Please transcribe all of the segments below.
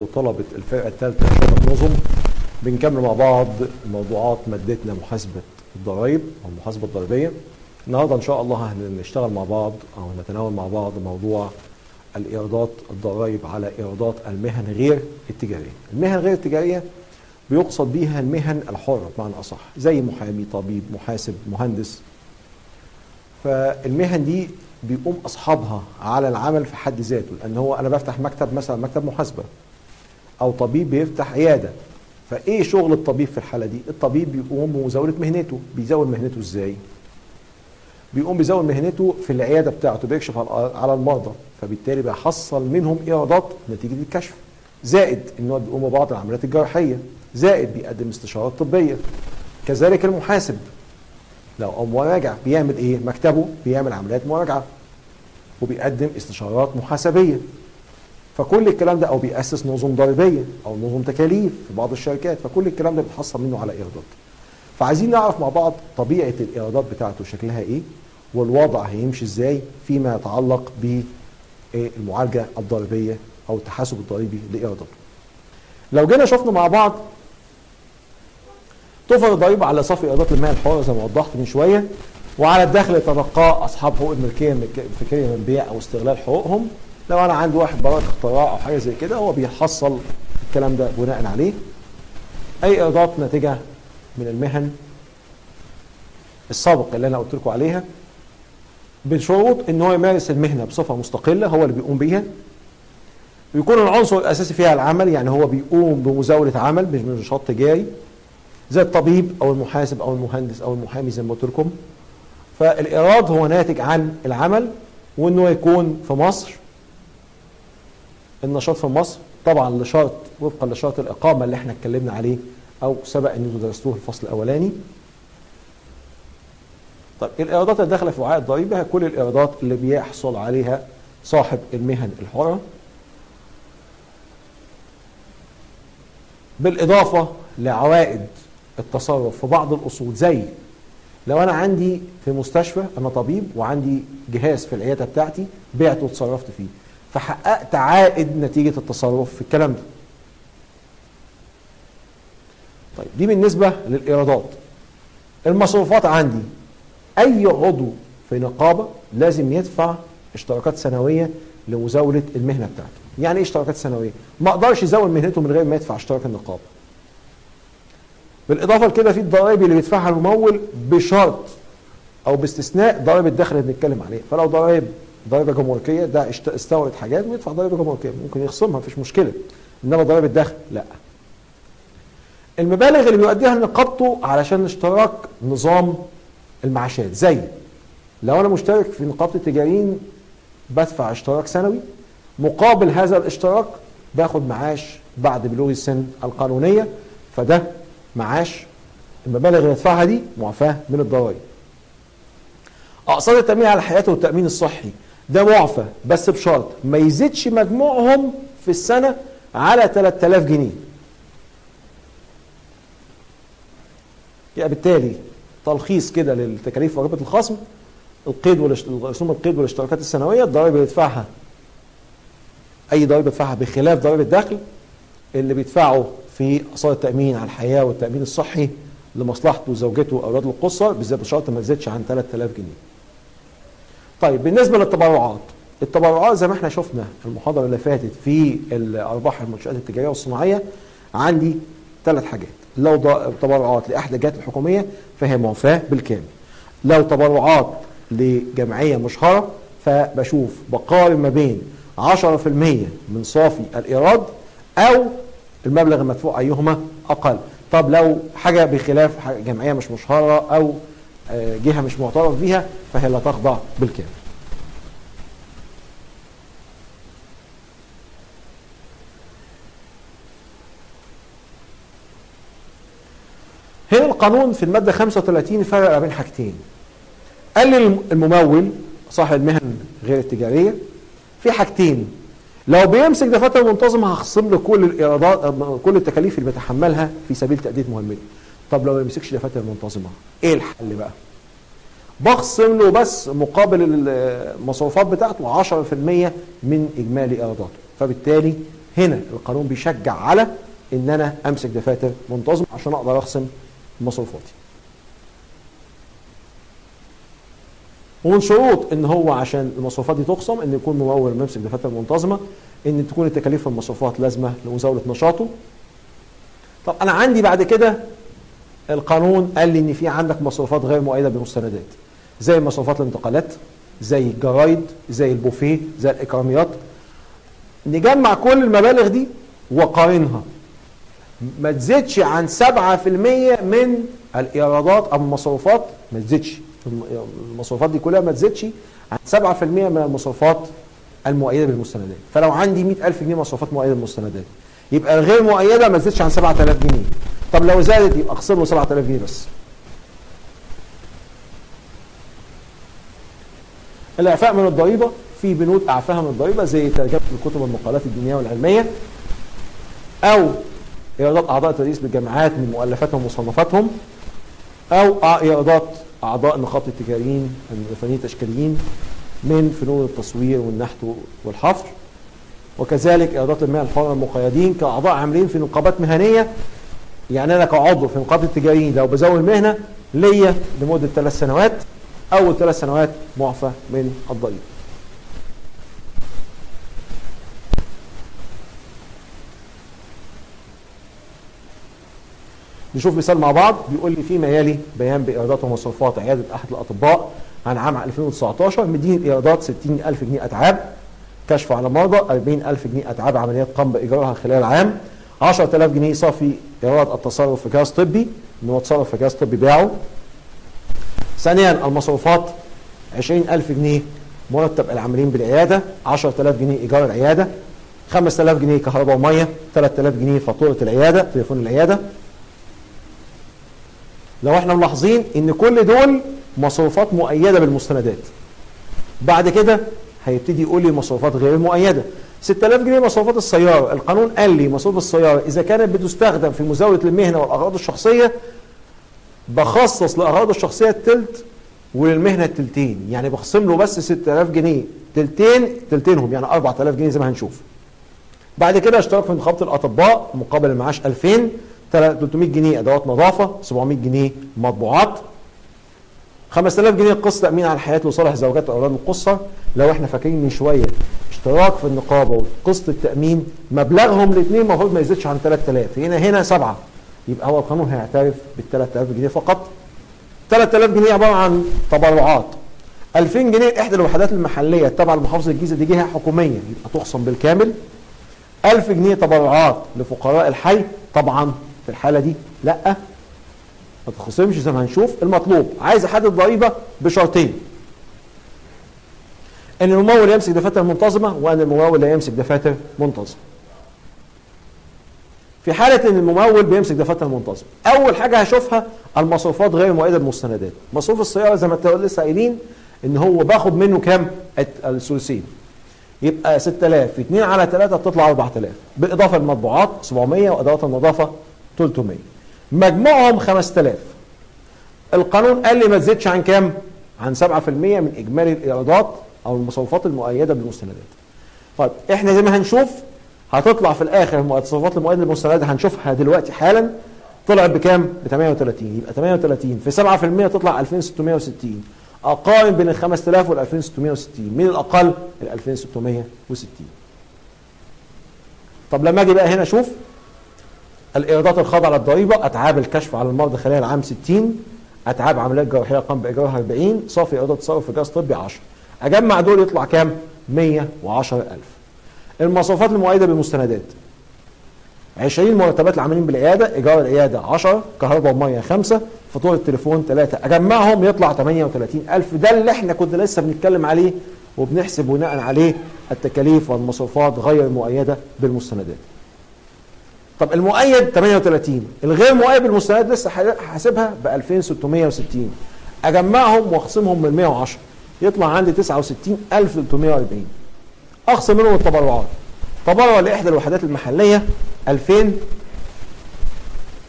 وطلبت الفرقه الثالثه شبكه نظم بنكمل مع بعض موضوعات مادتنا محاسبه الضرائب او المحاسبه الضريبيه النهارده ان شاء الله هنشتغل مع بعض او نتناول مع بعض موضوع الايرادات الضرائب على ايرادات المهن غير التجاريه. المهن غير التجاريه بيقصد بيها المهن الحره بمعنى اصح زي محامي، طبيب، محاسب، مهندس. فالمهن دي بيقوم اصحابها على العمل في حد ذاته لان هو انا بفتح مكتب مثلا مكتب محاسبه او طبيب بيفتح عياده فايه شغل الطبيب في الحاله دي الطبيب بيقوم بمزاوله مهنته بيزاول مهنته ازاي بيقوم بيزاول مهنته في العياده بتاعته بيكشف على المرضى فبالتالي بيحصل منهم ايرادات نتيجه الكشف زائد ان هو بيقوم ببعض العمليات الجراحيه زائد بيقدم استشارات طبيه كذلك المحاسب لو او مراجع بيعمل ايه مكتبه بيعمل عمليات مراجعه وبيقدم استشارات محاسبيه فكل الكلام ده او بيأسس نظم ضريبيه او نظم تكاليف في بعض الشركات فكل الكلام ده بيتحصل منه على ايرادات فعايزين نعرف مع بعض طبيعه الايرادات بتاعته شكلها ايه والوضع هيمشي ازاي فيما يتعلق بالمعالجه الضريبيه او التحاسب الضريبي لايراداته لو جينا شفنا مع بعض تفرض الضريبه على صافي ايرادات المال الحره زي ما وضحت من شويه وعلى الدخل يتلقاه اصحاب حقوق الملكيه الفكريه من بيع او استغلال حقوقهم لو انا عندي واحد براءه اختراع او حاجه زي كده هو بيحصل الكلام ده بناء عليه اي ايرادات ناتجه من المهن السابق اللي انا قلت لكم عليها بشروط ان هو يمارس المهنه بصفه مستقله هو اللي بيقوم بيها ويكون العنصر الاساسي فيها العمل يعني هو بيقوم بمزاوله عمل مش بنشاط تجاري زي الطبيب او المحاسب او المهندس او المحامي زي ما قلت لكم فالايراد هو ناتج عن العمل وانه يكون في مصر النشاط في مصر طبعا لشرط وفقا لشرط الاقامه اللي احنا اتكلمنا عليه او سبق ان انتوا درستوه الفصل الاولاني طيب الايرادات اللي داخله في وعاء الضريبه هي كل الايرادات اللي بيحصل عليها صاحب المهن الحره بالاضافه لعوائد التصرف في بعض الاصول زي لو انا عندي في مستشفى انا طبيب وعندي جهاز في العياده بتاعتي بعته وتصرفت فيه فحققت عائد نتيجه التصرف في الكلام ده طيب دي بالنسبه للايرادات المصروفات عندي اي عضو في نقابه لازم يدفع اشتراكات سنويه لمزاوله المهنه بتاعته يعني ايه اشتراكات سنويه ما اقدرش يزاول مهنته من غير ما يدفع اشتراك النقابه بالاضافه لكده في الضرائب اللي بيدفعها الممول بشرط او باستثناء ضرائب الدخل اللي بنتكلم عليه فلو ضرائب ضريبه جمركيه ده استورد حاجات ويدفع ضريبه جمركيه ممكن يخصمها مفيش مشكله انما ضرائب الدخل لا المبالغ اللي بيؤديها نقابته علشان اشتراك نظام المعاشات زي لو انا مشترك في نقابه التجاريين بدفع اشتراك سنوي مقابل هذا الاشتراك باخد معاش بعد بلوغ السن القانونيه فده معاش المبالغ اللي بدفعها دي معفاه من الضرائب اقساط التامين على حياته والتامين الصحي ده معفى بس بشرط ما يزيدش مجموعهم في السنه على 3000 جنيه يبقى بالتالي تلخيص كده للتكاليف ورغبه الخصم القيد رسوم القيد والاشتراكات السنويه الضرائب اللي بيدفعها اي ضريبه بيدفعها بخلاف ضريبه الدخل اللي بيدفعه في اقساط التامين على الحياه والتامين الصحي لمصلحته وزوجته واولاده القصر بالذات بشرط ما تزيدش عن 3000 جنيه. طيب بالنسبه للتبرعات التبرعات زي ما احنا شفنا المحاضره اللي فاتت في الارباح المنشات التجاريه والصناعيه عندي ثلاث حاجات لو تبرعات لاحدى الجهات الحكوميه فهي معفاه بالكامل. لو تبرعات لجمعيه مشهره فبشوف بقارن ما بين 10% من صافي الايراد او المبلغ المدفوع ايهما اقل طب لو حاجه بخلاف جمعيه مش مشهره او جهه مش معترف بيها فهي لا تخضع بالكامل هنا القانون في الماده 35 فرق بين حاجتين قال لي الممول صاحب المهن غير التجاريه في حاجتين لو بيمسك دفاتر منتظمه هخصم له كل الايرادات كل التكاليف اللي بيتحملها في سبيل تاديه مهمته. طب لو ما يمسكش دفاتر منتظمه ايه الحل بقى؟ بخصم له بس مقابل المصروفات بتاعته 10% من اجمالي ايراداته، فبالتالي هنا القانون بيشجع على ان انا امسك دفاتر منتظمه عشان اقدر اخصم مصروفاتي ومن شروط ان هو عشان المصروفات دي تخصم ان يكون ممول ممسك دفاتر منتظمه ان تكون التكاليف والمصروفات لازمه لمزاوله نشاطه طب انا عندي بعد كده القانون قال لي ان في عندك مصروفات غير مؤيده بمستندات زي مصروفات الانتقالات زي الجرايد زي البوفيه زي الاكراميات نجمع كل المبالغ دي وقارنها ما تزيدش عن 7% من الايرادات او المصروفات ما تزيدش المصروفات دي كلها ما تزيدش عن 7% من المصروفات المؤيده بالمستندات فلو عندي 100000 جنيه مصروفات مؤيده بالمستندات يبقى الغير مؤيده ما تزيدش عن 7000 جنيه طب لو زادت يبقى اخصم له 7000 جنيه بس الاعفاء من الضريبه في بنود اعفاها من الضريبه زي ترجمه الكتب والمقالات الدينيه والعلميه او ايرادات اعضاء التدريس بالجامعات من مؤلفاتهم ومصنفاتهم او ايرادات اعضاء نقابه التجاريين الفنيين التشكيليين من فنون التصوير والنحت والحفر وكذلك ايرادات المهن الحره المقيدين كاعضاء عاملين في نقابات مهنيه يعني انا كعضو في نقابه التجاريين لو بزود مهنه ليا لمده ثلاث سنوات اول ثلاث سنوات معفى من الضريبه. نشوف مثال مع بعض بيقول لي فيما يلي بيان بايرادات ومصروفات عياده احد الاطباء عن عام 2019 مدين الايرادات 60000 جنيه اتعاب كشف على مرضى 40000 جنيه اتعاب عمليات قام باجراءها خلال العام 10000 جنيه صافي ايراد التصرف في جهاز طبي ان هو تصرف في جهاز طبي باعه ثانيا المصروفات 20000 جنيه مرتب العاملين بالعياده 10000 جنيه ايجار العياده 5000 جنيه كهرباء وميه 3000 جنيه فاتوره العياده تليفون العياده لو احنا ملاحظين ان كل دول مصروفات مؤيده بالمستندات بعد كده هيبتدي يقول لي مصروفات غير مؤيده 6000 جنيه مصروفات السياره القانون قال لي مصروف السياره اذا كانت بتستخدم في مزاوله المهنه والاغراض الشخصيه بخصص لاغراض الشخصيه التلت وللمهنه التلتين يعني بخصم له بس 6000 جنيه تلتين تلتينهم يعني 4000 جنيه زي ما هنشوف بعد كده اشتراك في نقابه الاطباء مقابل المعاش 2000 300 جنيه ادوات نظافه 700 جنيه مطبوعات 5000 جنيه قسط تامين على الحياه لصالح زوجات واولاد القصه لو احنا فاكرين من شويه اشتراك في النقابه وقسط التامين مبلغهم الاثنين المفروض ما يزيدش عن 3000 هنا هنا سبعه يبقى هو القانون هيعترف بال 3000 جنيه فقط 3000 جنيه عباره عن تبرعات 2000 جنيه احدى الوحدات المحليه التابعه لمحافظه الجيزه دي جهه حكوميه يبقى تخصم بالكامل 1000 جنيه تبرعات لفقراء الحي طبعا في الحاله دي لا ما تخصمش زي ما هنشوف المطلوب عايز احدد ضريبه بشرطين ان الممول يمسك دفاتر منتظمه وان الممول لا يمسك دفاتر منتظمه في حالة ان الممول بيمسك دفاتر منتظمة اول حاجة هشوفها المصروفات غير مؤيدة بالمستندات مصروف السيارة زي ما انت لسه قايلين ان هو باخد منه كام الثلثين يبقى 6000 في 2 على 3 بتطلع 4000 بالاضافة للمطبوعات 700 وادوات النظافة 300 مجموعهم 5000 القانون قال لي ما تزيدش عن كام عن 7% من اجمالي الايرادات او المصروفات المؤيدة بالمستندات طيب احنا زي ما هنشوف هتطلع في الاخر المصروفات المؤيده للمستندات هنشوفها دلوقتي حالا طلعت بكام؟ ب 38 يبقى 38 في 7% تطلع 2660 اقارن بين ال 5000 وال 2660 مين الاقل؟ ال 2660 طب لما اجي بقى هنا اشوف الايرادات الخاضعه للضريبه اتعاب الكشف على المرضى خلال العام 60 اتعاب عمليات جراحيه قام باجراءها 40 صافي ايرادات تصرف في جهاز طبي 10 اجمع دول يطلع كام؟ 110000 المصروفات المؤيده بالمستندات 20 مرتبات العاملين بالعياده ايجار العياده 10 كهرباء وميه 5 فاتوره التليفون 3 اجمعهم يطلع 38000 ده اللي احنا كنا لسه بنتكلم عليه وبنحسب بناء عليه التكاليف والمصروفات غير المؤيده بالمستندات طب المؤيد 38 الغير مؤيد بالمستندات لسه حاسبها ب 2660 اجمعهم واخصمهم من 110 يطلع عندي 69340 اخصم منهم التبرعات تبرع لاحدى الوحدات المحليه 2000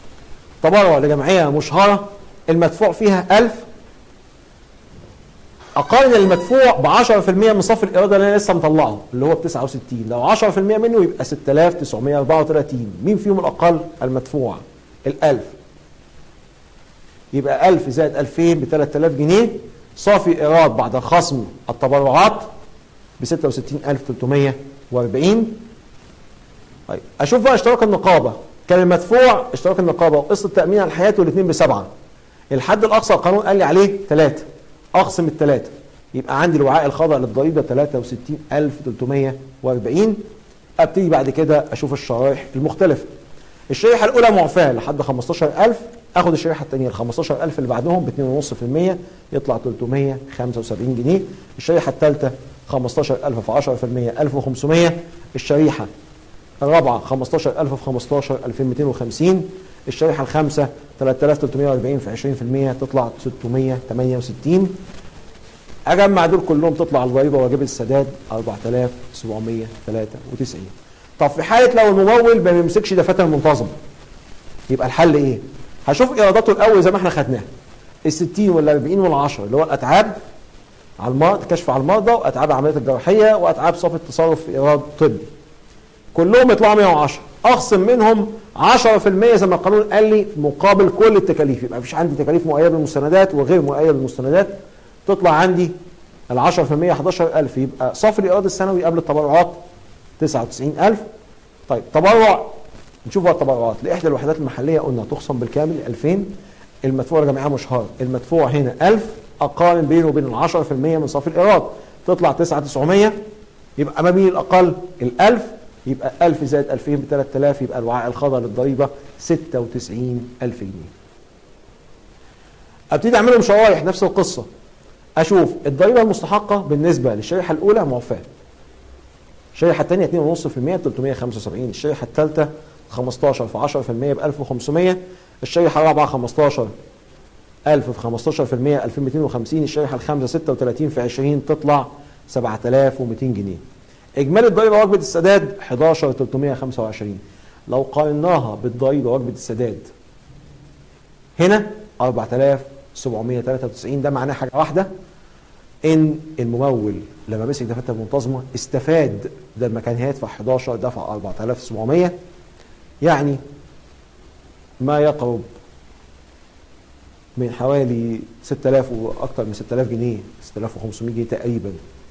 تبرع لجمعيه مشهره المدفوع فيها 1000 اقارن المدفوع ب 10% من صف الاراده اللي انا لسه مطلعه اللي هو ب 69 لو 10% منه يبقى 6934 مين فيهم الاقل المدفوع ال1000 يبقى 1000 زائد 2000 ب 3000 جنيه صافي ايراد بعد خصم التبرعات ب 66340 طيب اشوف بقى اشتراك النقابه كان المدفوع اشتراك النقابه وقسط التامين على الحياه والاثنين بسبعه الحد الاقصى القانون قال لي عليه ثلاثه اقسم الثلاثه يبقى عندي الوعاء الخاضع للضريبه 63340 ابتدي بعد كده اشوف الشرائح المختلفه الشريحه الاولى معفاه لحد 15000 اخد الشريحه الثانيه ال 15000 اللي بعدهم ب 2.5% يطلع 375 جنيه الشريحه الثالثه 15000 في 10% 1500 الشريحه الرابعه 15000 في 15 2250 الشريحه الخامسه 3340 في 20% تطلع 668 اجمع دول كلهم تطلع الضريبه واجب السداد 4793 طب في حاله لو الممول ما بيمسكش دفاتر منتظمه يبقى الحل ايه؟ هشوف ايراداته الاول زي ما احنا خدناها ال 60 وال 40 وال 10 اللي هو الاتعاب على المرضى كشف على المرضى واتعاب العمليات الجراحيه واتعاب صافي التصرف في ايراد طبي كلهم يطلعوا 110 اخصم منهم 10% زي ما القانون قال لي مقابل كل التكاليف يبقى مفيش عندي تكاليف مؤيده بالمستندات وغير مؤيده بالمستندات تطلع عندي ال 10% 11000 يبقى صافي الايراد السنوي قبل التبرعات 99000 طيب تبرع نشوف بقى التبرعات لاحدى الوحدات المحليه قلنا تخصم بالكامل 2000 المدفوع يا جماعه مشهار المدفوع هنا 1000 اقارن بينه وبين ال 10% من صافي الايراد تطلع 9900 يبقى ما بين الاقل ال 1000 يبقى 1000 زائد 2000 ب 3000 يبقى الوعاء الخاضع للضريبه 96000 جنيه. ابتدي اعملهم شرايح نفس القصه. اشوف الضريبه المستحقه بالنسبه للشريحه الاولى معفاه. الشريحه الثانيه 2.5% ب 375 الشريحه الثالثه 15 في 10% ب 1500 الشريحه الرابعه 15 1000 في 15% 2250 الشريحه الخامسه 36 في 20 تطلع 7200 جنيه. اجمالي الضريبه وجبه السداد 11325 لو قارناها بالضريبه وجبه السداد هنا 4793 ده معناه حاجه واحده ان الممول لما مسك دفاتر منتظمه استفاد بدل ما كان هيدفع 11 دفع 4700 يعني ما يقرب من حوالي 6000 واكثر من 6000 جنيه 6500 جنيه تقريبا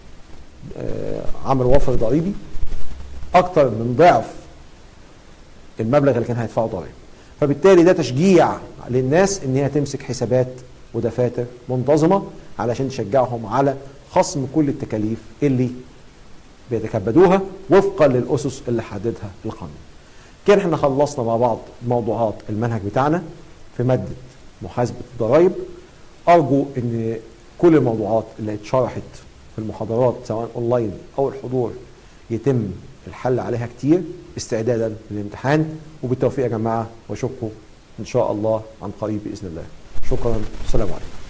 عمل وفر ضريبي اكتر من ضعف المبلغ اللي كان هيدفعه ضريبه فبالتالي ده تشجيع للناس ان هي تمسك حسابات ودفاتر منتظمه علشان تشجعهم على خصم كل التكاليف اللي بيتكبدوها وفقا للاسس اللي حددها القانون. كده احنا خلصنا مع بعض موضوعات المنهج بتاعنا في ماده محاسبه الضرائب ارجو ان كل الموضوعات اللي اتشرحت في المحاضرات سواء اونلاين او الحضور يتم الحل عليها كتير استعدادا للامتحان وبالتوفيق يا جماعه واشوفكم ان شاء الله عن قريب باذن الله شكرا السلام عليكم